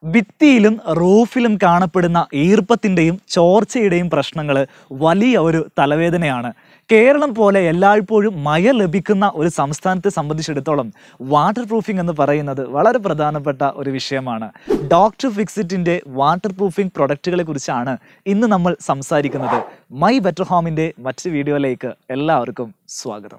ഭിത്തിയിലും റൂഫിലും കാണപ്പെടുന്ന ഈർപ്പത്തിൻ്റെയും ചോർച്ചയുടെയും പ്രശ്നങ്ങൾ വലിയ ഒരു തലവേദനയാണ് കേരളം പോലെ എല്ലായ്പ്പോഴും മഴ ലഭിക്കുന്ന ഒരു സംസ്ഥാനത്തെ സംബന്ധിച്ചിടത്തോളം വാട്ടർ പ്രൂഫിംഗ് എന്ന് പറയുന്നത് വളരെ പ്രധാനപ്പെട്ട ഒരു വിഷയമാണ് ഡോക്ടർ ഫിക്സിറ്റിൻ്റെ വാട്ടർ പ്രൂഫിംഗ് പ്രൊഡക്റ്റുകളെ കുറിച്ചാണ് ഇന്ന് നമ്മൾ സംസാരിക്കുന്നത് മൈ ബെറ്റർ ഹോമിൻ്റെ മറ്റു വീഡിയോയിലേക്ക് എല്ലാവർക്കും സ്വാഗതം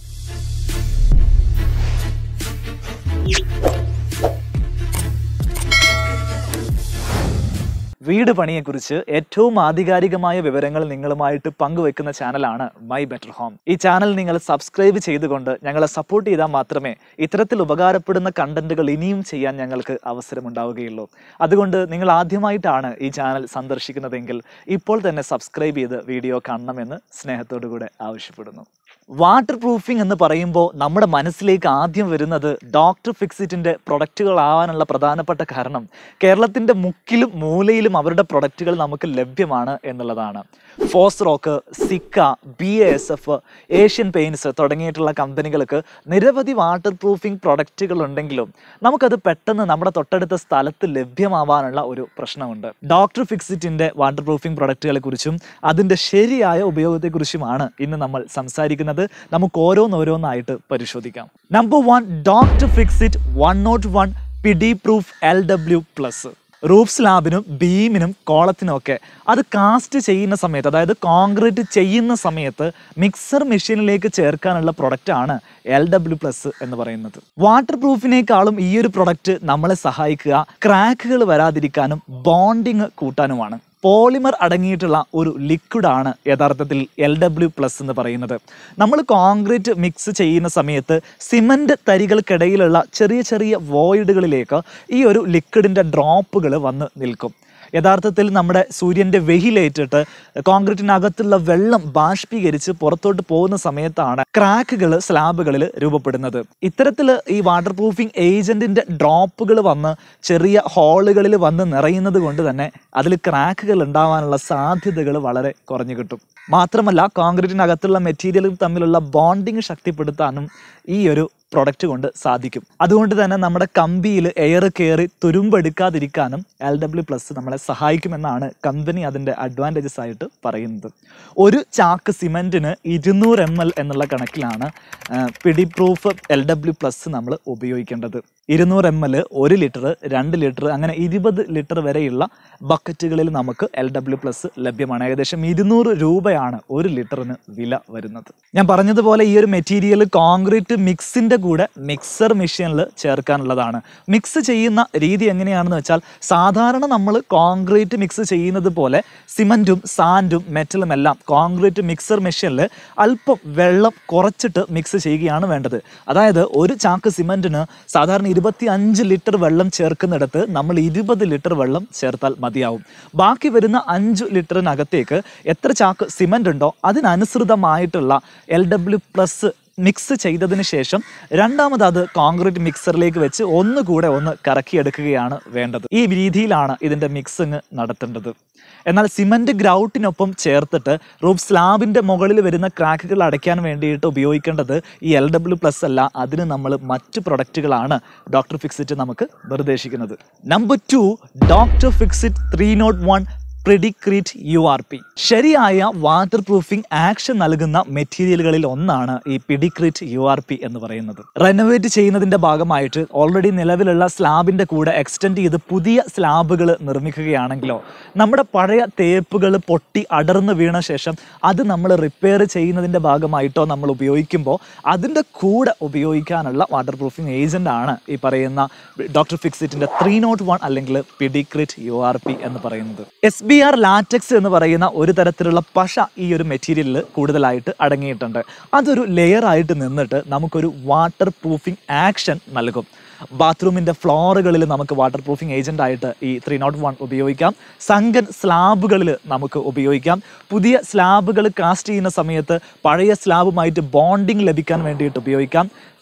വീട് പണിയെക്കുറിച്ച് ഏറ്റവും ആധികാരികമായ വിവരങ്ങൾ നിങ്ങളുമായിട്ട് പങ്കുവെക്കുന്ന ചാനലാണ് മൈ ബെറ്റർ ഹോം ഈ ചാനൽ നിങ്ങൾ സബ്സ്ക്രൈബ് ചെയ്തുകൊണ്ട് ഞങ്ങളെ സപ്പോർട്ട് ചെയ്താൽ മാത്രമേ ഇത്തരത്തിൽ ഉപകാരപ്പെടുന്ന കണ്ടന്റുകൾ ഇനിയും ചെയ്യാൻ ഞങ്ങൾക്ക് അവസരമുണ്ടാവുകയുള്ളൂ അതുകൊണ്ട് നിങ്ങൾ ആദ്യമായിട്ടാണ് ഈ ചാനൽ സന്ദർശിക്കുന്നതെങ്കിൽ ഇപ്പോൾ തന്നെ സബ്സ്ക്രൈബ് ചെയ്ത് വീഡിയോ കാണണമെന്ന് സ്നേഹത്തോടു കൂടെ ആവശ്യപ്പെടുന്നു വാട്ടർ പ്രൂഫിംഗ് എന്ന് പറയുമ്പോൾ നമ്മുടെ മനസ്സിലേക്ക് ആദ്യം വരുന്നത് ഡോക്ടർ ഫിക്സിറ്റിന്റെ പ്രൊഡക്റ്റുകളാവാനുള്ള പ്രധാനപ്പെട്ട കാരണം കേരളത്തിന്റെ മുക്കിലും മൂലയിലും അവരുടെ പ്രൊഡക്റ്റുകൾ നമുക്ക് ലഭ്യമാണ് എന്നുള്ളതാണ് Fosroc Sika B S F Asian Paints തുടങ്ങിയിട്ടുള്ള കമ്പനികൾക്ക് നിരവധി വാട്ടർ പ്രൂഫിംഗ് പ്രൊഡക്റ്റുകൾ ഉണ്ടെങ്കിലും നമുക്കത് പെട്ടെന്ന് നമ്മുടെ തൊട്ടടുത്ത സ്ഥലത്ത് ലഭ്യമാവാനുള്ള ഒരു പ്രശ്നമുണ്ട് ഡോക്ടർ ഫിക്സിറ്റിന്റെ വാട്ടർ പ്രൂഫിംഗ് പ്രൊഡക്റ്റുകളെ കുറിച്ചും അതിന്റെ ശരിയായ ഉപയോഗത്തെക്കുറിച്ചുമാണ് ഇന്ന് നമ്മൾ സംസാരിക്കുന്നത് നമുക്ക് ഓരോന്നോരോന്നായിട്ട് പരിശോധിക്കാം number one doctor Fixit one nought one Pidi proof L W plus roof സ്ലാബിനും ബീമിനും കോളത്തിനും ഒക്കെ അത് കാസ്റ്റ് ചെയ്യുന്ന സമയത്ത് അതായത് കോൺക്രീറ്റ് ചെയ്യുന്ന സമയത്ത് മിക്സർ മെഷീനിലേക്ക് ചേർക്കാനുള്ള പ്രൊഡക്റ്റ് ആണ് എൽ ഡബ്ല്യു പ്ലസ് എന്ന് പറയുന്നത് വാട്ടർ പ്രൂഫിനേക്കാളും ഈ ഒരു പ്രൊഡക്റ്റ് നമ്മളെ സഹായിക്കുക ക്രാക്കുകൾ വരാതിരിക്കാനും ബോണ്ടിങ് കൂട്ടാനുമാണ് പോളിമർ അടങ്ങിയിട്ടുള്ള ഒരു ലിക്വിഡാണ് യഥാർത്ഥത്തിൽ എൽ ഡബ്ല്യു പ്ലസ് എന്ന് പറയുന്നത് നമ്മൾ കോൺക്രീറ്റ് മിക്സ് ചെയ്യുന്ന സമയത്ത് സിമൻറ്റ് തരികൾക്കിടയിലുള്ള ചെറിയ ചെറിയ വോയിഡുകളിലേക്ക് ഈ ഒരു ലിക്വിഡിൻ്റെ ഡ്രോപ്പുകൾ വന്ന് നിൽക്കും യഥാർത്ഥത്തിൽ നമ്മുടെ സൂര്യൻ്റെ വെയിലേറ്റിട്ട് കോൺക്രീറ്റിനകത്തുള്ള വെള്ളം ബാഷ്പീകരിച്ച് പുറത്തോട്ട് പോകുന്ന സമയത്താണ് ക്രാക്കുകൾ സ്ലാബുകളിൽ രൂപപ്പെടുന്നത് ഇത്തരത്തിൽ ഈ വാട്ടർ പ്രൂഫിംഗ് ഏജന്റിന്റെ ഡ്രോപ്പുകൾ വന്ന് ചെറിയ ഹോളുകളിൽ വന്ന് നിറയുന്നത് കൊണ്ട് തന്നെ അതിൽ ക്രാക്കുകൾ ഉണ്ടാവാനുള്ള സാധ്യതകൾ വളരെ കുറഞ്ഞു കിട്ടും മാത്രമല്ല കോൺക്രീറ്റിനകത്തുള്ള മെറ്റീരിയലും തമ്മിലുള്ള ബോണ്ടിങ് ശക്തിപ്പെടുത്താനും ഈ ഒരു പ്രൊഡക്റ്റ് കൊണ്ട് സാധിക്കും അതുകൊണ്ട് തന്നെ നമ്മുടെ കമ്പിയിൽ എയർ കയറി തുരുമ്പെടുക്കാതിരിക്കാനും എൽ ഡബ്ല്യു പ്ലസ് നമ്മളെ സഹായിക്കുമെന്നാണ് കമ്പനി അതിൻ്റെ അഡ്വാൻറ്റേജസ് ആയിട്ട് പറയുന്നത് ഒരു ചാക്ക് സിമെൻറ്റിന് ഇരുന്നൂറ് എം എൽ എന്നുള്ള കണക്കിലാണ് പിടി പ്രൂഫ് എൽ ഡബ്ല്യു പ്ലസ് നമ്മൾ ഉപയോഗിക്കേണ്ടത് ഇരുന്നൂറ് എം എൽ ഒരു ലിറ്റർ രണ്ട് ലിറ്റർ അങ്ങനെ ഇരുപത് ലിറ്റർ വരെയുള്ള ബക്കറ്റുകളിൽ നമുക്ക് എൽ ഡബ്ല്യു പ്ലസ് ലഭ്യമാണ് ഏകദേശം ഇരുന്നൂറ് രൂപയാണ് ഒരു ലിറ്ററിന് വില വരുന്നത് ഞാൻ പറഞ്ഞതുപോലെ ഈ ഒരു മെറ്റീരിയൽ കോൺക്രീറ്റ് മിക്സിൻ്റെ കൂടെ മിക്സർ മെഷീനിൽ ചേർക്കാനുള്ളതാണ് മിക്സ് ചെയ്യുന്ന രീതി എങ്ങനെയാണെന്ന് വെച്ചാൽ സാധാരണ നമ്മൾ കോൺക്രീറ്റ് മിക്സ് ചെയ്യുന്നത് പോലെ സിമൻറ്റും സാൻഡും മെറ്റലും എല്ലാം കോൺക്രീറ്റ് മിക്സർ മെഷീനിൽ അല്പം വെള്ളം കുറച്ചിട്ട് മിക്സ് ചെയ്യുകയാണ് വേണ്ടത് അതായത് ഒരു ചാക്ക് സിമൻറ്റിന് സാധാരണ ഇരുപത്തി അഞ്ച് ലിറ്റർ വെള്ളം ചേർക്കുന്നിടത്ത് നമ്മൾ ഇരുപത് ലിറ്റർ വെള്ളം ചേർത്താൽ മതിയാവും ബാക്കി വരുന്ന അഞ്ച് ലിറ്ററിനകത്തേക്ക് എത്ര ചാക്ക് സിമൻ്റ് ഉണ്ടോ അതിനനുസൃതമായിട്ടുള്ള എൽ ഡബ്ല്യു പ്ലസ് മിക്സ് ചെയ്തതിന് ശേഷം രണ്ടാമത് അത് കോൺക്രീറ്റ് മിക്സറിലേക്ക് വെച്ച് ഒന്നുകൂടെ ഒന്ന് കറക്കിയെടുക്കുകയാണ് വേണ്ടത് ഈ രീതിയിലാണ് ഇതിൻ്റെ മിക്സിങ് നടത്തേണ്ടത് എന്നാൽ സിമൻറ്റ് ഗ്രൗട്ടിനൊപ്പം ചേർത്തിട്ട് റൂഫ് സ്ലാബിൻ്റെ മുകളിൽ വരുന്ന ക്രാക്കുകൾ അടയ്ക്കാൻ വേണ്ടിയിട്ട് ഉപയോഗിക്കേണ്ടത് ഈ എൽ ഡബ്ല്യു പ്ലസ് അല്ല അതിന് നമ്മൾ മറ്റ് പ്രൊഡക്റ്റുകളാണ് ഡോക്ടർ ഫിക്സിറ്റ് നമുക്ക് നിർദ്ദേശിക്കുന്നത് number two doctor Fixit three nought one Pidicrete U R P ശരിയായ വാട്ടർ പ്രൂഫിംഗ് ആക്ഷൻ നൽകുന്ന മെറ്റീരിയലുകളിൽ ഒന്നാണ് ഈ പിഡിക്രിറ്റ് യു ആർ പി എന്ന് പറയുന്നത് റെനോവേറ്റ് ചെയ്യുന്നതിന്റെ ഭാഗമായിട്ട് ഓൾറെഡി നിലവിലുള്ള സ്ലാബിന്റെ കൂടെ എക്സ്റ്റെൻഡ് ചെയ്ത് പുതിയ സ്ലാബുകൾ നിർമ്മിക്കുകയാണെങ്കിലോ നമ്മുടെ പഴയ തേപ്പുകൾ പൊട്ടി അടർന്നു വീണ ശേഷം അത് നമ്മൾ റിപ്പയർ ചെയ്യുന്നതിന്റെ ഭാഗമായിട്ടോ നമ്മൾ ഉപയോഗിക്കുമ്പോൾ അതിൻ്റെ കൂടെ ഉപയോഗിക്കാനുള്ള വാട്ടർ പ്രൂഫിംഗ് ഏജന്റ് ആണ് ഈ പറയുന്ന ഡോക്ടർ ഫിക്സിറ്റിന്റെ ത്രീ നോട്ട് വൺ അല്ലെങ്കിൽ പിഡിക്രിറ്റ് യു ആർ പി എന്ന് പറയുന്നത് എസ് ബി ആർ ലാറ്റക്സ് എന്ന് പറയുന്ന ഒരു തരത്തിലുള്ള പശ ഈ ഒരു മെറ്റീരിയലിൽ കൂടുതലായിട്ട് അടങ്ങിയിട്ടുണ്ട് അതൊരു ലെയർ ആയിട്ട് നിന്നിട്ട് നമുക്കൊരു വാട്ടർ പ്രൂഫിംഗ് ആക്ഷൻ നൽകും ബാത്റൂമിൻ്റെ ഫ്ലോറുകളിൽ നമുക്ക് വാട്ടർ പ്രൂഫിംഗ് ഏജന്റ് ആയിട്ട് ഈ ത്രീ നോട്ട് വൺ ഉപയോഗിക്കാം സങ്കൻ സ്ലാബുകളിൽ നമുക്ക് ഉപയോഗിക്കാം പുതിയ സ്ലാബുകൾ കാസ്റ്റ് ചെയ്യുന്ന സമയത്ത് പഴയ സ്ലാബുമായിട്ട് ബോണ്ടിങ് ലഭിക്കാൻ വേണ്ടിയിട്ട് ഉപയോഗിക്കാം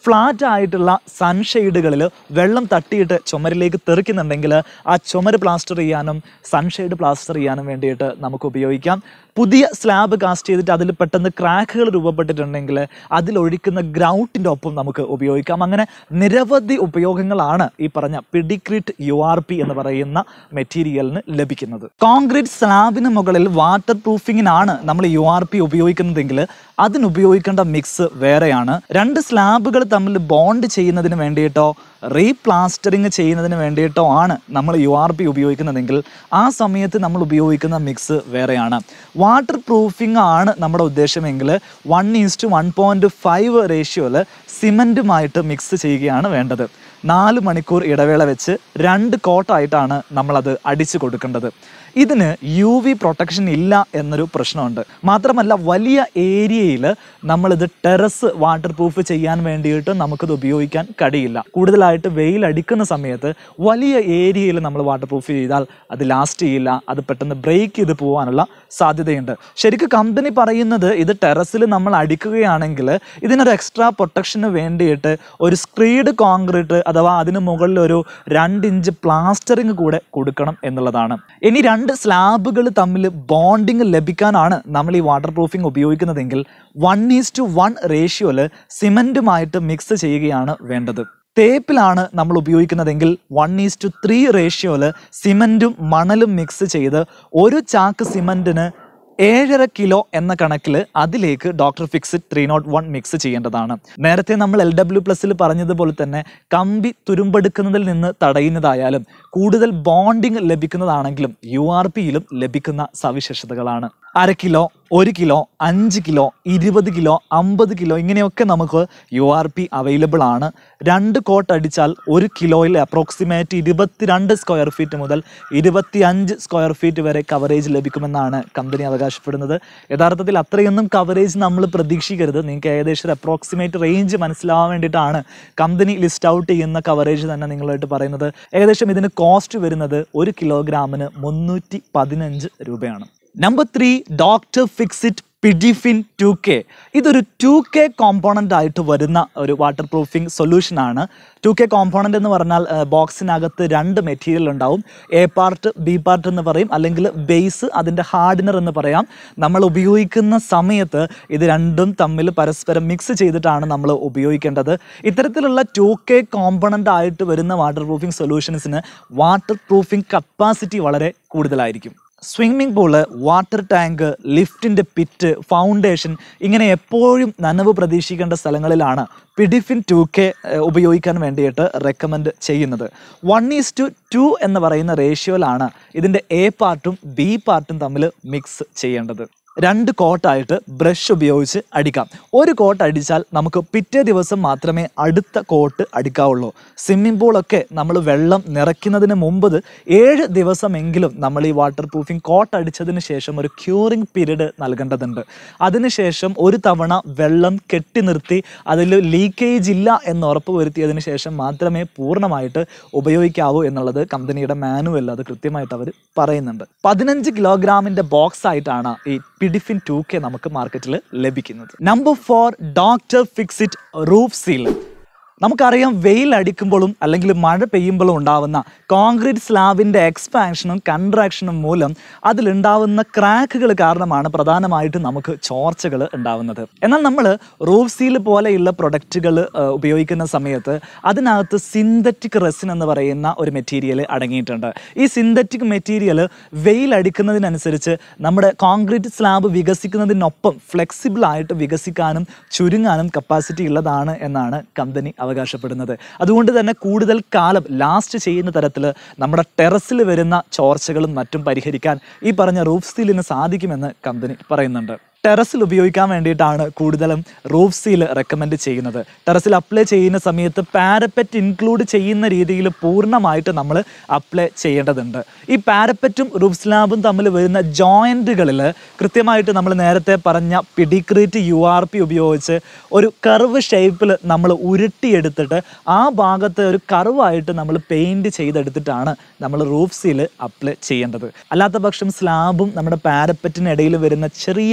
ഫ്ലാറ്റ് ആയിട്ടുള്ള സൺഷെയ്ഡുകളിൽ വെള്ളം തട്ടിയിട്ട് ചുമരിലേക്ക് തെറിക്കുന്നുണ്ടെങ്കിൽ ആ ചുമര് പ്ലാസ്റ്റർ ചെയ്യാനും സൺഷെയ്ഡ് പ്ലാസ്റ്റർ ചെയ്യാനും വേണ്ടിയിട്ട് നമുക്ക് ഉപയോഗിക്കാം പുതിയ സ്ലാബ് കാസ്റ്റ് ചെയ്തിട്ട് അതിൽ പെട്ടെന്ന് ക്രാക്കുകൾ രൂപപ്പെട്ടിട്ടുണ്ടെങ്കിൽ അതിലൊഴിക്കുന്ന ഗ്രൗണ്ടിൻ്റെ ഒപ്പം നമുക്ക് ഉപയോഗിക്കാം അങ്ങനെ നിരവധി ഉപയോഗങ്ങളാണ് ഈ പറഞ്ഞ പിഡിക്രിറ്റ് യു ആർ പി എന്ന് പറയുന്ന മെറ്റീരിയലിന് ലഭിക്കുന്നത് കോൺക്രീറ്റ് സ്ലാബിന് മുകളിൽ വാട്ടർ പ്രൂഫിങ്ങിനാണ് നമ്മൾ യു ആർ പി ഉപയോഗിക്കുന്നതെങ്കിൽ അതിന് ഉപയോഗിക്കേണ്ട മിക്സ് വേറെയാണ് രണ്ട് സ്ലാബുകൾ തമ്മിൽ ബോണ്ട് ചെയ്യുന്നതിന് വേണ്ടിയിട്ടോ റീപ്ലാസ്റ്ററിങ് ചെയ്യുന്നതിന് വേണ്ടിയിട്ടോ ആണ് നമ്മൾ യു ആർ പി ഉപയോഗിക്കുന്നതെങ്കിൽ ആ സമയത്ത് നമ്മൾ ഉപയോഗിക്കുന്ന മിക്സ് വേറെയാണ് വാട്ടർ പ്രൂഫിംഗ് ആണ് നമ്മുടെ ഉദ്ദേശമെങ്കിൽ one is to one point five റേഷ്യോയിൽ സിമൻറ്റുമായിട്ട് മിക്സ് ചെയ്യുകയാണ് വേണ്ടത് നാല് മണിക്കൂർ ഇടവേള വെച്ച് രണ്ട് കോട്ടായിട്ടാണ് നമ്മളത് അടിച്ചു കൊടുക്കേണ്ടത് ഇതിന് യു വി പ്രൊട്ടക്ഷൻ ഇല്ല എന്നൊരു പ്രശ്നമുണ്ട് മാത്രമല്ല വലിയ ഏരിയയിൽ നമ്മളിത് ടെറസ് വാട്ടർ പ്രൂഫ് ചെയ്യാൻ വേണ്ടിയിട്ട് നമുക്കിത് ഉപയോഗിക്കാൻ കഴിയില്ല കൂടുതലായിട്ട് വെയിൽ അടിക്കുന്ന സമയത്ത് വലിയ ഏരിയയിൽ നമ്മൾ വാട്ടർ പ്രൂഫ് ചെയ്താൽ അത് ലാസ്റ്റ് ചെയ്യില്ല അത് പെട്ടെന്ന് ബ്രേക്ക് ചെയ്ത് പോകാനുള്ള സാധ്യതയുണ്ട് ശരിക്കും കമ്പനി പറയുന്നത് ഇത് ടെറസിൽ നമ്മൾ അടിക്കുകയാണെങ്കിൽ ഇതിനൊരു എക്സ്ട്രാ പ്രൊട്ടക്ഷന് വേണ്ടിയിട്ട് ഒരു സ്ക്രീഡ് കോൺക്രീറ്റ് അഥവാ അതിന് മുകളിൽ ഒരു രണ്ട് ഇഞ്ച് പ്ലാസ്റ്ററിങ് കൂടെ കൊടുക്കണം എന്നുള്ളതാണ് ഇനി രണ്ട് സ്ലാബുകൾ തമ്മിൽ ബോണ്ടിങ് ലഭിക്കാനാണ് നമ്മൾ ഈ വാട്ടർ പ്രൂഫിംഗ് ഉപയോഗിക്കുന്നതെങ്കിൽ വൺ ഈസ് ടു വൺ റേഷ്യോയിൽ സിമെൻറ്റുമായിട്ട് മിക്സ് ചെയ്യുകയാണ് വേണ്ടത് തേപ്പിലാണ് നമ്മൾ ഉപയോഗിക്കുന്നതെങ്കിൽ വൺ ഈസ് ടു ത്രീ റേഷ്യോയിൽ സിമൻറ്റും മണലും മിക്സ് ചെയ്ത് ഒരു ചാക്ക് സിമൻറ്റിന് ഏഴര കിലോ എന്ന കണക്കിൽ അതിലേക്ക് doctor Fixit three nought one mix ചെയ്യേണ്ടതാണ് നേരത്തെ നമ്മൾ എൽ ഡബ്ല്യു പ്ലസിൽ പറഞ്ഞതുപോലെ തന്നെ കമ്പി തുരുമ്പെടുക്കുന്നതിൽ നിന്ന് തടയുന്നതായാലും കൂടുതൽ ബോണ്ടിങ് ലഭിക്കുന്നതാണെങ്കിലും യു ആർ പിയിലും ലഭിക്കുന്ന സവിശേഷതകളാണ് അര കിലോ ഒരു കിലോ അഞ്ച് കിലോ ഇരുപത് കിലോ അമ്പത് കിലോ ഇങ്ങനെയൊക്കെ നമുക്ക് യു ആർ പി അവൈലബിൾ ആണ് രണ്ട് കോട്ട് അടിച്ചാൽ ഒരു കിലോയിൽ അപ്രോക്സിമേറ്റ് ഇരുപത്തിരണ്ട് സ്ക്വയർ ഫീറ്റ് മുതൽ ഇരുപത്തി അഞ്ച് സ്ക്വയർ ഫീറ്റ് വരെ കവറേജ് ലഭിക്കുമെന്നാണ് കമ്പനി അവകാശപ്പെടുന്നത് യഥാർത്ഥത്തിൽ അത്രയൊന്നും കവറേജ് നമ്മൾ പ്രതീക്ഷിക്കരുത് നിങ്ങൾക്ക് ഏകദേശം ഒരു അപ്രോക്സിമേറ്റ് റേഞ്ച് മനസ്സിലാവാൻ വേണ്ടിയിട്ടാണ് കമ്പനി ലിസ്റ്റ് ഔട്ട് ചെയ്യുന്ന കവറേജ് തന്നെ നിങ്ങളായിട്ട് പറയുന്നത് ഏകദേശം ഇതിന് കോസ്റ്റ് വരുന്നത് ഒരു കിലോഗ്രാമിന് മുന്നൂറ്റി പതിനഞ്ച് രൂപയാണ് number three doctor Fixit Pidifin two K ഇതൊരു ടു കെ കോമ്പോണൻ്റ് ആയിട്ട് വരുന്ന ഒരു വാട്ടർ പ്രൂഫിംഗ് സൊല്യൂഷൻ ആണ് ടു കെ കോമ്പോണൻ്റ് എന്ന് പറഞ്ഞാൽ ബോക്സിനകത്ത് രണ്ട് മെറ്റീരിയൽ ഉണ്ടാവും എ പാർട്ട് ബി പാർട്ട് എന്ന് പറയും അല്ലെങ്കിൽ ബേസ് അതിൻ്റെ ഹാർഡനർ എന്ന് പറയാം നമ്മൾ ഉപയോഗിക്കുന്ന സമയത്ത് ഇത് രണ്ടും തമ്മിൽ പരസ്പരം മിക്സ് ചെയ്തിട്ടാണ് നമ്മൾ ഉപയോഗിക്കേണ്ടത് ഇത്തരത്തിലുള്ള ടു കെ കോമ്പോണൻ്റ് ആയിട്ട് വരുന്ന വാട്ടർ പ്രൂഫിംഗ് സൊല്യൂഷൻസിന് വാട്ടർ പ്രൂഫിംഗ് കപ്പാസിറ്റി വളരെ കൂടുതലായിരിക്കും സ്വിമ്മിംഗ് പൂള് വാട്ടർ ടാങ്ക് ലിഫ്റ്റിൻ്റെ പിറ്റ് ഫൗണ്ടേഷൻ ഇങ്ങനെ എപ്പോഴും നനവ് പ്രതീക്ഷിക്കേണ്ട സ്ഥലങ്ങളിലാണ് പിഡിഫിൻ ടു കെ ഉപയോഗിക്കാൻ വേണ്ടിയിട്ട് റെക്കമെൻഡ് ചെയ്യുന്നത് വൺ ഈസ് ടു ടു എന്ന് പറയുന്ന റേഷ്യോയിലാണ് ഇതിൻ്റെ എ പാർട്ടും ബി പാർട്ടും തമ്മിൽ മിക്സ് ചെയ്യേണ്ടത് രണ്ട് കോട്ടായിട്ട് ബ്രഷ് ഉപയോഗിച്ച് അടിക്കാം ഒരു കോട്ട് അടിച്ചാൽ നമുക്ക് പിറ്റേ ദിവസം മാത്രമേ അടുത്ത കോട്ട് അടിക്കാവുള്ളൂ സ്വിമ്മിംഗ് പൂളൊക്കെ നമ്മൾ വെള്ളം നിറയ്ക്കുന്നതിന് മുമ്പ് ഏഴ് ദിവസമെങ്കിലും നമ്മൾ ഈ വാട്ടർ പ്രൂഫിംഗ് കോട്ട് അടിച്ചതിന് ശേഷം ഒരു ക്യൂറിംഗ് പീരീഡ് നൽകേണ്ടതുണ്ട് അതിനുശേഷം ഒരു തവണ വെള്ളം കെട്ടി നിർത്തി അതിൽ ലീക്കേജ് ഇല്ല എന്ന് ഉറപ്പ് വരുത്തിയതിന് ശേഷം മാത്രമേ പൂർണ്ണമായിട്ട് ഉപയോഗിക്കാവൂ എന്നുള്ളത് കമ്പനിയുടെ മാനുവൽ അത് കൃത്യമായിട്ട് അവർ പറയുന്നുണ്ട് പതിനഞ്ച് കിലോഗ്രാമിന്റെ ബോക്സ് ആയിട്ടാണ് ഈ പിഡിഫിൻ ടു കെ നമുക്ക് മാർക്കറ്റിൽ ലഭിക്കുന്നത് number four doctor Fixit roof seal നമുക്കറിയാം വെയിൽ അടിക്കുമ്പോഴും അല്ലെങ്കിൽ മഴ പെയ്യുമ്പോഴും ഉണ്ടാവുന്ന കോൺക്രീറ്റ് സ്ലാബിൻ്റെ എക്സ്പാൻഷനും കൺട്രാക്ഷനും മൂലം അതിലുണ്ടാവുന്ന ക്രാക്കുകൾ കാരണമാണ് പ്രധാനമായിട്ടും നമുക്ക് ചോർച്ചകൾ ഉണ്ടാവുന്നത് എന്നാൽ നമ്മൾ റൂഫ് സീൽ പോലെയുള്ള പ്രൊഡക്റ്റുകൾ ഉപയോഗിക്കുന്ന സമയത്ത് അതിനകത്ത് സിന്തറ്റിക് റെസിൻ എന്ന് പറയുന്ന ഒരു മെറ്റീരിയൽ അടങ്ങിയിട്ടുണ്ട് ഈ സിന്തറ്റിക് മെറ്റീരിയൽ വെയിൽ അടിക്കുന്നതിനനുസരിച്ച് നമ്മുടെ കോൺക്രീറ്റ് സ്ലാബ് വികസിക്കുന്നതിനൊപ്പം ഫ്ലെക്സിബിൾ ആയിട്ട് വികസിക്കാനും ചുരുങ്ങാനും കപ്പാസിറ്റി ഉള്ളതാണ് എന്നാണ് കമ്പനി അവകാശപ്പെടുന്നത് അതുകൊണ്ട് തന്നെ കൂടുതൽ കാലം ലാസ്റ്റ് ചെയ്യുന്ന തരത്തിൽ നമ്മുടെ ടെറസിൽ വരുന്ന ചോർച്ചകളും മറ്റും പരിഹരിക്കാൻ ഈ പറഞ്ഞ റൂഫ് സ്റ്റീലിന് സാധിക്കുമെന്ന് കമ്പനി പറയുന്നുണ്ട് ടെറസിൽ ഉപയോഗിക്കാൻ വേണ്ടിയിട്ടാണ് കൂടുതലും റൂഫ് സീൽ റെക്കമെൻഡ് ചെയ്യുന്നത് ടെറസിൽ അപ്ലൈ ചെയ്യുന്ന സമയത്ത് പാരപ്പറ്റ് ഇൻക്ലൂഡ് ചെയ്യുന്ന രീതിയിൽ പൂർണ്ണമായിട്ട് നമ്മൾ അപ്ലൈ ചെയ്യേണ്ടതുണ്ട് ഈ പാരപ്പറ്റും റൂഫ് സ്ലാബും തമ്മിൽ വരുന്ന ജോയിൻറ്റുകളിൽ കൃത്യമായിട്ട് നമ്മൾ നേരത്തെ പറഞ്ഞ പിഡിക്രീറ്റ് യു ആർ പി ഉപയോഗിച്ച് ഒരു കർവ് ഷേപ്പിൽ നമ്മൾ ഉരുട്ടിയെടുത്തിട്ട് ആ ഭാഗത്ത് ഒരു കർവായിട്ട് നമ്മൾ പെയിൻറ് ചെയ്തെടുത്തിട്ടാണ് നമ്മൾ റൂഫ് സീൽ അപ്ലൈ ചെയ്യേണ്ടത് അല്ലാത്ത പക്ഷം സ്ലാബും നമ്മുടെ പാരപ്പറ്റിനിടയിൽ വരുന്ന ചെറിയ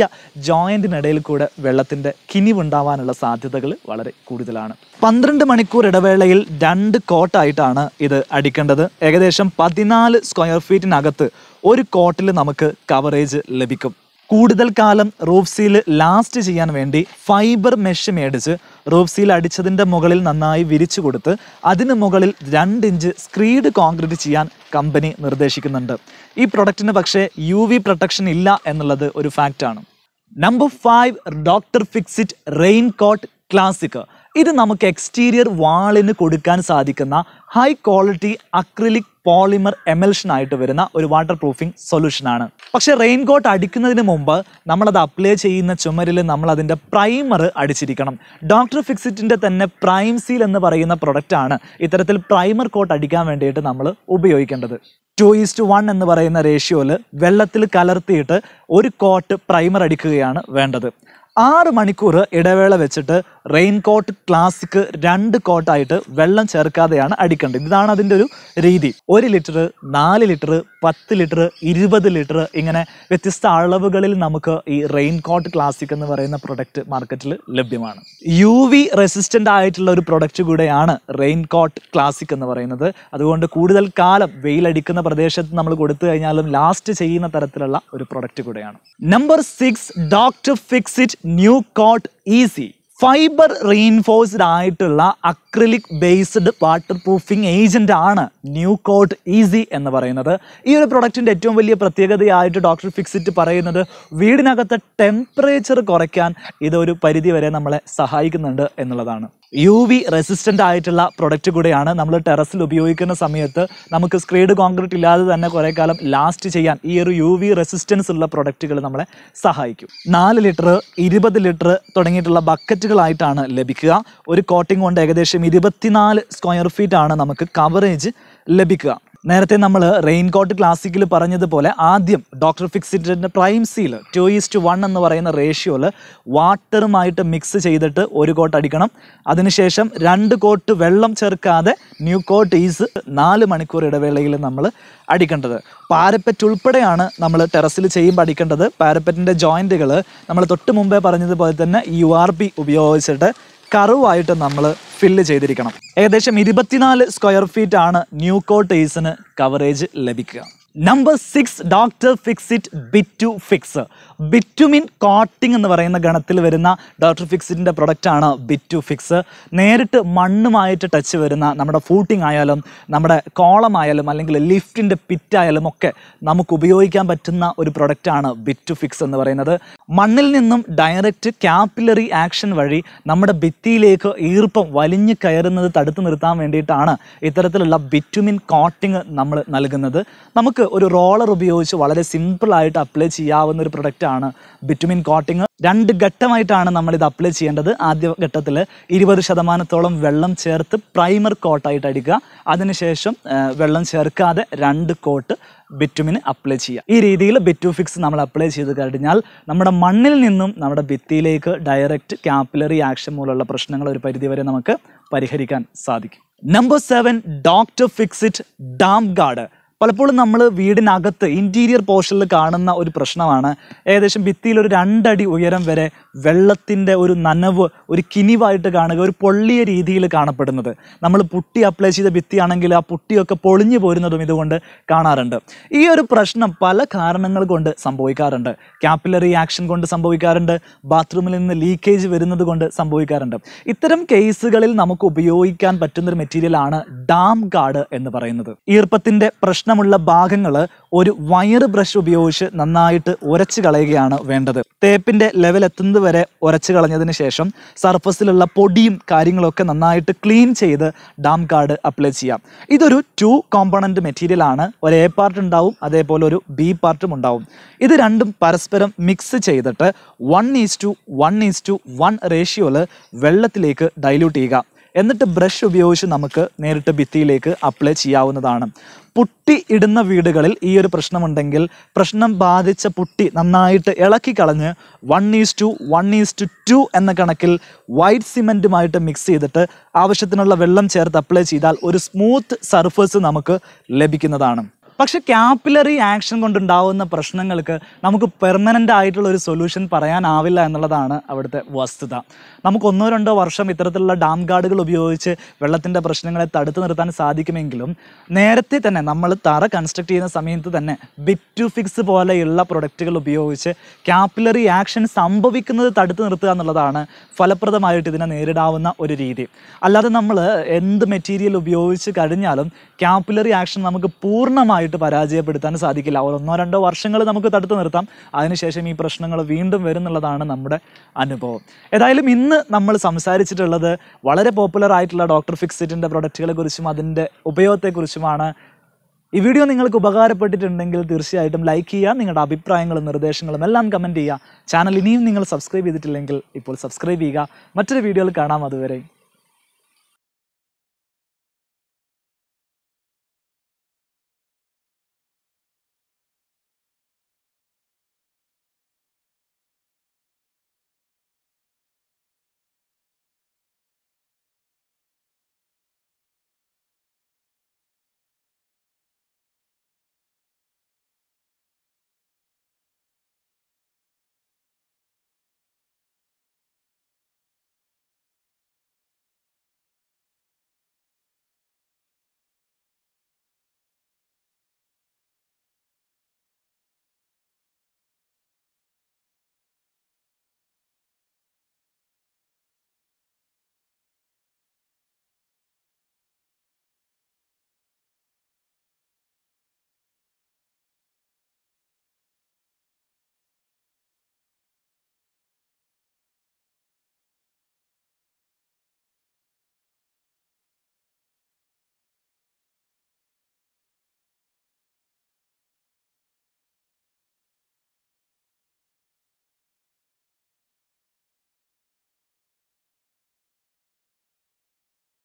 ജോയിന്റിനിടയിൽ കൂടെ വെള്ളത്തിന്റെ കിനിവുണ്ടാവാനുള്ള സാധ്യതകൾ വളരെ കൂടുതലാണ് പന്ത്രണ്ട് മണിക്കൂർ ഇടവേളയിൽ രണ്ട് കോട്ടായിട്ടാണ് ഇത് അടിക്കേണ്ടത് ഏകദേശം പതിനാല് സ്ക്വയർ ഫീറ്റിനകത്ത് ഒരു കോട്ടിൽ നമുക്ക് കവറേജ് ലഭിക്കും കൂടുതൽ കാലം റൂഫ് സീൽ ലാസ്റ്റ് ചെയ്യാൻ വേണ്ടി ഫൈബർ മെഷ് മേടിച്ച് റൂഫ് സീൽ അടിച്ചതിൻ്റെ മുകളിൽ നന്നായി വിരിച്ചു കൊടുത്ത് അതിന് മുകളിൽ രണ്ട് ഇഞ്ച് സ്ക്രീഡ് കോൺക്രീറ്റ് ചെയ്യാൻ കമ്പനി നിർദ്ദേശിക്കുന്നുണ്ട് ഈ പ്രൊഡക്റ്റിന് പക്ഷേ യു വി പ്രൊട്ടക്ഷൻ ഇല്ല എന്നുള്ളത് ഒരു ഫാക്റ്റാണ് number five doctor Fixit rain coat classic ഇത് നമുക്ക് എക്സ്റ്റീരിയർ വാളിന് കൊടുക്കാൻ സാധിക്കുന്ന high quality acrylic polymer emulsion ആയിട്ട് വരുന്ന ഒരു വാട്ടർ പ്രൂഫിംഗ് സൊല്യൂഷനാണ് പക്ഷേ റെയിൻ കോട്ട് അടിക്കുന്നതിന് മുമ്പ് നമ്മളത് അപ്ലൈ ചെയ്യുന്ന ചുമരിൽ നമ്മൾ അതിൻ്റെ പ്രൈമർ അടിച്ചിരിക്കണം ഡോക്ടർ ഫിക്സിറ്റിൻ്റെ തന്നെ പ്രൈം സീൽ എന്ന് പറയുന്ന പ്രൊഡക്റ്റാണ് ഇത്തരത്തിൽ പ്രൈമർ കോട്ട് അടിക്കാൻ വേണ്ടിയിട്ട് നമ്മൾ ഉപയോഗിക്കേണ്ടത് ടു ഈസ്റ്റ് വൺ എന്ന് പറയുന്ന റേഷ്യോയിൽ വെള്ളത്തിൽ കലർത്തിയിട്ട് ഒരു കോട്ട് പ്രൈമർ അടിക്കുകയാണ് വേണ്ടത് ആറ് മണിക്കൂർ ഇടവേള വെച്ചിട്ട് റെയിൻ കോട്ട് ക്ലാസിക് രണ്ട് കോട്ടായിട്ട് വെള്ളം ചേർക്കാതെയാണ് അടിക്കേണ്ടത് ഇതാണ് അതിൻ്റെ ഒരു രീതി ഒരു ലിറ്റർ നാല് ലിറ്റർ പത്ത് ലിറ്റർ ഇരുപത് ലിറ്റർ ഇങ്ങനെ വ്യത്യസ്ത അളവുകളിൽ നമുക്ക് ഈ റെയിൻ കോട്ട് ക്ലാസിക് എന്ന് പറയുന്ന പ്രൊഡക്റ്റ് മാർക്കറ്റിൽ ലഭ്യമാണ് യു വി റെസിസ്റ്റൻ്റ് ആയിട്ടുള്ള ഒരു പ്രൊഡക്റ്റ് കൂടെയാണ് റെയിൻ കോട്ട് ക്ലാസിക് എന്ന് പറയുന്നത് അതുകൊണ്ട് കൂടുതൽ കാലം വെയിലടിക്കുന്ന പ്രദേശത്ത് നമ്മൾ കൊടുത്തു കഴിഞ്ഞാലും ലാസ്റ്റ് ചെയ്യുന്ന തരത്തിലുള്ള ഒരു പ്രൊഡക്റ്റ് കൂടെയാണ് number six doctor Fixit new coat easy fibre reinforced ആയിട്ടുള്ള acrylic based water proofing agent ആണ് ന്യൂ കോട്ട് ഈസി എന്ന് പറയുന്നത് ഈ ഒരു പ്രൊഡക്റ്റിന്റെ ഏറ്റവും വലിയ പ്രത്യേകതയായിട്ട് ഡോക്ടർ ഫിക്സിറ്റ് പറയുന്നത് വീടിനകത്തെ ടെമ്പറേച്ചർ കുറയ്ക്കാൻ ഇതൊരു പരിധി വരെ നമ്മളെ സഹായിക്കുന്നുണ്ട് എന്നുള്ളതാണ് യു വി റെസിസ്റ്റന്റ് ആയിട്ടുള്ള പ്രൊഡക്റ്റ് കൂടെയാണ് നമ്മൾ ടെറസിൽ ഉപയോഗിക്കുന്ന സമയത്ത് നമുക്ക് സ്ക്രീഡ് കോൺക്രീറ്റ് ഇല്ലാതെ തന്നെ കുറേ കാലം ലാസ്റ്റ് ചെയ്യാൻ ഈ ഒരു യു വി റെസിസ്റ്റൻസ് ഉള്ള പ്രൊഡക്റ്റുകൾ നമ്മളെ സഹായിക്കും നാല് ലിറ്റർ ഇരുപത് ലിറ്റർ തുടങ്ങിയിട്ടുള്ള ബക്കറ്റുകളായിട്ടാണ് ലഭിക്കുക ഒരു കോട്ടിംഗ് കൊണ്ട് ഏകദേശം ഇരുപത്തിനാല് സ്ക്വയർ ഫീറ്റ് ആണ് നമുക്ക് കവറേജ് ലഭിക്കുക നേരത്തെ നമ്മൾ റെയിൻ കോട്ട് ക്ലാസിക്കിൽ പറഞ്ഞതുപോലെ ആദ്യം ഡോക്ടർ ഫിക്സിറ്റിൻ്റെ prime seal two is to one എന്ന് പറയുന്ന റേഷ്യോയിൽ വാട്ടറുമായിട്ട് മിക്സ് ചെയ്തിട്ട് ഒരു കോട്ട് അടിക്കണം അതിനുശേഷം രണ്ട് കോട്ട് വെള്ളം ചേർക്കാതെ ന്യൂ കോട്ട് ഈസ് നാല് മണിക്കൂർ ഇടവേളയിൽ നമ്മൾ അടിക്കേണ്ടത് പാരപ്പറ്റ് ഉൾപ്പെടെയാണ് നമ്മൾ ടെറസിൽ ചെയ്യുമ്പോൾ അടിക്കേണ്ടത് പാരപ്പറ്റിൻ്റെ ജോയിൻറ്റുകൾ നമ്മൾ തൊട്ട് മുമ്പേ പറഞ്ഞതുപോലെ തന്നെ യു ആർ പി ഉപയോഗിച്ചിട്ട് കറുവായിട്ട് നമ്മൾ ഫില്ല് ചെയ്തിരിക്കണം ഏകദേശം ഇരുപത്തിനാല് സ്ക്വയർ ഫീറ്റ് ആണ് ന്യൂ കോട്ട് ഈസിന് കവറേജ് ലഭിക്കുക number six doctor Fixit Bitufix bitumen coating എന്ന് പറയുന്ന ഗണത്തിൽ വരുന്ന ഡോക്ടർ ഫിക്സിറ്റിൻ്റെ പ്രൊഡക്റ്റാണ് ബിറ്റു ഫിക്സ് നേരിട്ട് മണ്ണുമായിട്ട് ടച്ച് വരുന്ന നമ്മുടെ ഫൂട്ടിംഗ് ആയാലും നമ്മുടെ കോളമായാലും അല്ലെങ്കിൽ ലിഫ്റ്റിൻ്റെ പിറ്റായാലും ഒക്കെ നമുക്ക് ഉപയോഗിക്കാൻ പറ്റുന്ന ഒരു പ്രൊഡക്റ്റാണ് ബിറ്റു ഫിക്സ് എന്ന് പറയുന്നത് മണ്ണിൽ നിന്നും ഡയറക്റ്റ് കാപ്പിലറി ആക്ഷൻ വഴി നമ്മുടെ ഭിത്തിയിലേക്ക് ഈർപ്പം വലിഞ്ഞു കയറുന്നത് തടുത്തു നിർത്താൻ വേണ്ടിയിട്ടാണ് ഇത്തരത്തിലുള്ള ബിറ്റുമിൻ കോട്ടിംഗ് നമ്മൾ നൽകുന്നത് നമുക്ക് ഒരു റോളർ ഉപയോഗിച്ച് വളരെ സിമ്പിളായിട്ട് അപ്ലൈ ചെയ്യാവുന്ന ഒരു പ്രൊഡക്റ്റാണ് ബിറ്റുമിൻ കോട്ടിംഗ് രണ്ട് ഘട്ടമായിട്ടാണ് നമ്മൾ ഇത് അപ്ലൈ ചെയ്യേണ്ടത് ആദ്യ ഘട്ടത്തിൽ ഇരുപത് ശതമാനത്തോളം വെള്ളം ചേർത്ത് പ്രൈമർ കോട്ടായിട്ട് അടിക്കുക അതിനുശേഷം ആ, വെള്ളം ചേർക്കാതെ രണ്ട് കോട്ട് ബിറ്റുമിന് അപ്ലൈ ചെയ്യുക ഈ രീതിയിൽ ബിറ്റു ഫിക്സ് നമ്മൾ അപ്ലൈ ചെയ്ത് കഴിഞ്ഞാൽ നമ്മുടെ മണ്ണിൽ നിന്നും നമ്മുടെ ഭിത്തിയിലേക്ക് ഡയറക്റ്റ് കാപ്പിലറി ആക്ഷൻ മൂലമുള്ള പ്രശ്നങ്ങൾ ഒരു പരിധിവരെ നമുക്ക് പരിഹരിക്കാൻ സാധിക്കും number seven doctor Fixit Dampguard പലപ്പോഴും നമ്മൾ വീടിനകത്ത് ഇൻറ്റീരിയർ പോർഷനിൽ കാണുന്ന ഒരു പ്രശ്നമാണ് ഏകദേശം ഭിത്തിയിൽ ഒരു രണ്ടടി ഉയരം വരെ വെള്ളത്തിൻ്റെ ഒരു നനവ് ഒരു കിനിവായിട്ട് കാണുക ഒരു പൊള്ളിയ രീതിയിൽ കാണപ്പെടുന്നത് നമ്മൾ പുട്ടി അപ്ലൈ ചെയ്ത ഭിത്തിയാണെങ്കിൽ ആ പുട്ടിയൊക്കെ പൊളിഞ്ഞു പോരുന്നതും ഇതുകൊണ്ട് കാണാറുണ്ട് ഈ ഒരു പ്രശ്നം പല കാരണങ്ങൾ കൊണ്ട് സംഭവിക്കാറുണ്ട് കാപ്പിലറി ആക്ഷൻ കൊണ്ട് സംഭവിക്കാറുണ്ട് ബാത്റൂമിൽ നിന്ന് ലീക്കേജ് വരുന്നത് കൊണ്ട് സംഭവിക്കാറുണ്ട് ഇത്തരം കേസുകളിൽ നമുക്ക് ഉപയോഗിക്കാൻ പറ്റുന്ന ഒരു മെറ്റീരിയലാണ് ഡാം ഗാർഡ് എന്ന് പറയുന്നത് ഈർപ്പത്തിന്റെ പ്രശ്നമുള്ള ഭാഗങ്ങൾ ഒരു വയർ ബ്രഷ് ഉപയോഗിച്ച് നന്നായിട്ട് ഉരച്ച് കളയുകയാണ് വേണ്ടത് തേപ്പിന്റെ ലെവൽ എത്തുന്നത് വരെ ഉരച്ച് കളഞ്ഞതിന് ശേഷം സർഫസിലുള്ള പൊടിയും കാര്യങ്ങളൊക്കെ നന്നായിട്ട് ക്ലീൻ ചെയ്ത് ഡാം ഗാർഡ് അപ്ലൈ ചെയ്യാം ഇതൊരു ടു കോമ്പണന്റ് മെറ്റീരിയൽ ആണ് ഒരു എ പാർട്ട് ഉണ്ടാവും അതേപോലെ ഒരു ബി പാർട്ടും ഉണ്ടാവും ഇത് രണ്ടും പരസ്പരം മിക്സ് ചെയ്തിട്ട് one is to one is to one റേഷ്യോയിൽ വെള്ളത്തിലേക്ക് ഡൈല്യൂട്ട് ചെയ്യുക എന്നിട്ട് ബ്രഷ് ഉപയോഗിച്ച് നമുക്ക് നേരിട്ട് ഭിത്തിയിലേക്ക് അപ്ലൈ ചെയ്യാവുന്നതാണ് പുട്ടി ഇടുന്ന വീടുകളിൽ ഈ ഒരു പ്രശ്നമുണ്ടെങ്കിൽ പ്രശ്നം ബാധിച്ച പുട്ടി നന്നായിട്ട് ഇളക്കി കളഞ്ഞ് one is to one is to two എന്ന കണക്കിൽ വൈറ്റ് സിമെൻറ്റുമായിട്ട് മിക്സ് ചെയ്തിട്ട് ആവശ്യത്തിനുള്ള വെള്ളം ചേർത്ത് അപ്ലൈ ചെയ്താൽ ഒരു സ്മൂത്ത് സർഫേസ് നമുക്ക് ലഭിക്കുന്നതാണ് പക്ഷെ ക്യാപ്പിലറി ആക്ഷൻ കൊണ്ടുണ്ടാവുന്ന പ്രശ്നങ്ങൾക്ക് നമുക്ക് പെർമനൻ്റ് ആയിട്ടുള്ള ഒരു സൊല്യൂഷൻ പറയാനാവില്ല എന്നുള്ളതാണ് അവിടുത്തെ വസ്തുത നമുക്ക് ഒന്നോ രണ്ടോ വർഷം ഇത്തരത്തിലുള്ള ഡാം ഗാർഡുകൾ ഉപയോഗിച്ച് വെള്ളത്തിൻ്റെ പ്രശ്നങ്ങളെ തടുത്തു നിർത്താൻ സാധിക്കുമെങ്കിലും നേരത്തെ തന്നെ നമ്മൾ തറ കൺസ്ട്രക്ട് ചെയ്യുന്ന സമയത്ത് തന്നെ ബിറ്റ് ടു ഫിക്സ് പോലെയുള്ള പ്രൊഡക്റ്റുകൾ ഉപയോഗിച്ച് ക്യാപ്പിലറി ആക്ഷൻ സംഭവിക്കുന്നത് തടുത്തു നിർത്തുക എന്നുള്ളതാണ് ഫലപ്രദമായിട്ട് ഇതിനെ നേരിടാവുന്ന ഒരു രീതി അല്ലാതെ നമ്മൾ എന്ത് മെറ്റീരിയൽ ഉപയോഗിച്ച് കഴിഞ്ഞാലും ക്യാപ്പിലറി ആക്ഷൻ നമുക്ക് പൂർണ്ണമായിട്ട് പരാജയപ്പെടുത്താൻ സാധിക്കില്ല ഒരു ഒന്നോ രണ്ടോ വർഷങ്ങൾ നമുക്ക് തടുത്തു നിർത്താം അതിനുശേഷം ഈ പ്രശ്നങ്ങൾ വീണ്ടും വരുന്നുള്ളതാണ് നമ്മുടെ അനുഭവം ഏതായാലും ഇന്ന് നമ്മൾ സംസാരിച്ചിട്ടുള്ളത് വളരെ പോപ്പുലർ ആയിട്ടുള്ള ഡോക്ടർ ഫിക്സിറ്റിൻ്റെ പ്രൊഡക്റ്റുകളെ കുറിച്ചും അതിൻ്റെ ഉപയോഗത്തെക്കുറിച്ചുമാണ് ഈ വീഡിയോ നിങ്ങൾക്ക് ഉപകാരപ്പെട്ടിട്ടുണ്ടെങ്കിൽ തീർച്ചയായിട്ടും ലൈക്ക് ചെയ്യുക നിങ്ങളുടെ അഭിപ്രായങ്ങളും നിർദ്ദേശങ്ങളും എല്ലാം കമൻറ്റ് ചെയ്യുക ചാനൽ ഇനിയും നിങ്ങൾ സബ്സ്ക്രൈബ് ചെയ്തിട്ടില്ലെങ്കിൽ ഇപ്പോൾ സബ്സ്ക്രൈബ് ചെയ്യുക മറ്റൊരു വീഡിയോയിൽ കാണാം അതുവരെ